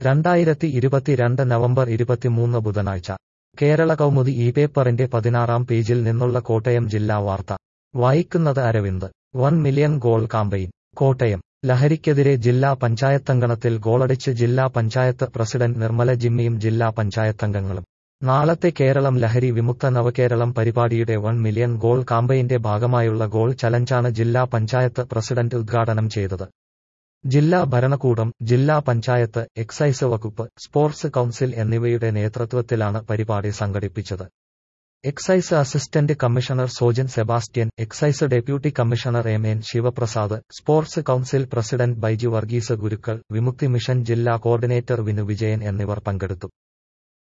രണ്ടായിരത്തി ഇരുപത്തിരണ്ട് നവംബർ ഇരുപത്തിമൂന്ന് ബുധനാഴ്ച കേരള കൗമുദി ഈ പേപ്പറിന്റെ പതിനാറാം പേജിൽ നിന്നുള്ള കോട്ടയം ജില്ലാ വാർത്ത വായിക്കുന്നത് Aravind one million goal campaign Kottayam ലഹരിക്കെതിരെ ജില്ലാ പഞ്ചായത്തങ്കണത്തിൽ ഗോളടിച്ച് ജില്ലാ പഞ്ചായത്ത് പ്രസിഡന്റ് നിർമ്മല ജിമ്മിയും ജില്ലാ പഞ്ചായത്തംഗങ്ങളും നാളത്തെ കേരളം ലഹരി വിമുക്ത നവകേരളം പരിപാടിയുടെ വൺ മില്യൺ ഗോൾ കാമ്പയിന്റെ ഭാഗമായുള്ള ഗോൾ ചലഞ്ചാണ് ജില്ലാ പഞ്ചായത്ത് പ്രസിഡന്റ് ഉദ്ഘാടനം ചെയ്തത് ജില്ലാ ഭരണകൂടം ജില്ലാ പഞ്ചായത്ത് എക്സൈസ് വകുപ്പ് സ്പോർട്സ് കൌൺസിൽ എന്നിവയുടെ നേതൃത്വത്തിലാണ് പരിപാടി സംഘടിപ്പിച്ചത് excise assistant commissioner Sojan Sebastian excise deputy commissioner M N Sivaprasad sports council president Baiju Varghese Gurukkal Vimukthi mission ജില്ലാ കോർഡിനേറ്റർ വിനു വിജയൻ എന്നിവർ പങ്കെടുത്തു